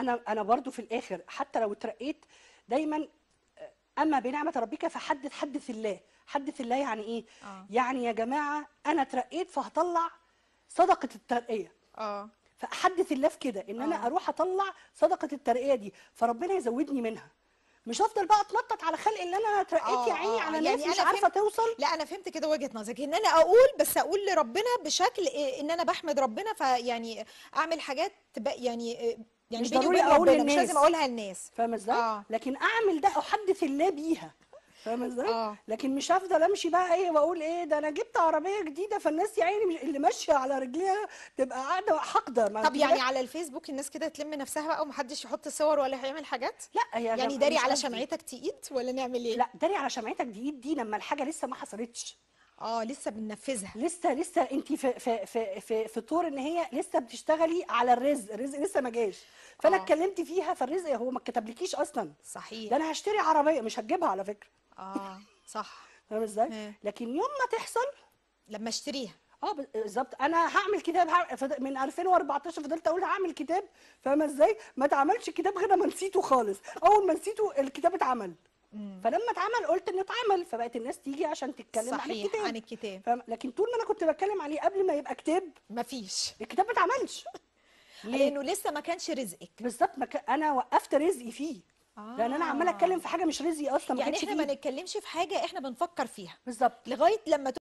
انا انا برضو في الاخر حتى لو اترقيت دايما آه، اما بنعمه ربك فحدث حدث الله حدث الله يعني ايه آه. يعني يا جماعه انا اترقيت فهطلع صدقه الترقيه اه فاحدث الله في كده ان انا آه. اروح اطلع صدقه الترقيه دي فربنا يزودني منها مش هفضل بقى اتنطط على خلق اللي انا اترقيت يا آه، عيني آه، على يعني ناس مش أنا عارفه فهمت- توصل لا انا فهمت كده وجهة نظرك ان انا اقول بس اقول لربنا بشكل إيه ان انا بحمد ربنا فيعني اعمل حاجات تبقى يعني إيه يعني مش بيني ضروري وبين أقول ربنا مش للناس. لازم اقولها للناس فاهمه ازاي؟ آه. لكن اعمل ده احدث الله بيها فاهمه ازاي؟ آه. لكن مش هفضل امشي بقى ايه واقول ايه ده انا جبت عربيه جديده فالناس يا عيني مش- اللي ماشيه على رجليها تبقى قاعده حاقده ما طب دي يعني لا- على الفيسبوك الناس كده تلم نفسها بقى ومحدش يحط صور ولا هيعمل حاجات لا يا يعني جماعة داري مش على قصدي. شمعتك تقيد ولا نعمل ايه لا داري على شمعتك دي ايد دي لما الحاجه لسه ما حصلتش اه لسه بننفذها لسه لسه انت في في في في, في طور ان هي لسه بتشتغلي على الرزق الرزق لسه ما جاش فانا آه. اتكلمت فيها فالرزق هو ما كتبلكيش اصلا ده صحيح انا هشتري عربيه مش هتجيبها على فكره اه صح فاهم ازاي مم. لكن يوم ما تحصل لما اشتريها اه ب- بالظبط انا هعمل كتاب هع- فض- من 2014 فضلت اقول هعمل كتاب فاهمه ازاي ما اتعملش كتاب غير ما نسيته خالص اول ما نسيته الكتاب اتعمل فلما اتعمل قلت انه اتعمل فبقت الناس تيجي عشان تتكلم عن صحيح الكتاب عن الكتاب فاهم لكن طول ما انا كنت بتكلم عليه قبل ما يبقى كتاب مفيش الكتاب ما اتعملش ليه لانه لسه ما كانش رزقك بالظبط ما ك... انا وقفت رزقي فيه لان انا عماله اتكلم في حاجه مش رزقي اصلا ما يعني كانتش احنا ما فيه نتكلمش في حاجه احنا بنفكر فيها بالظبط لغايه لما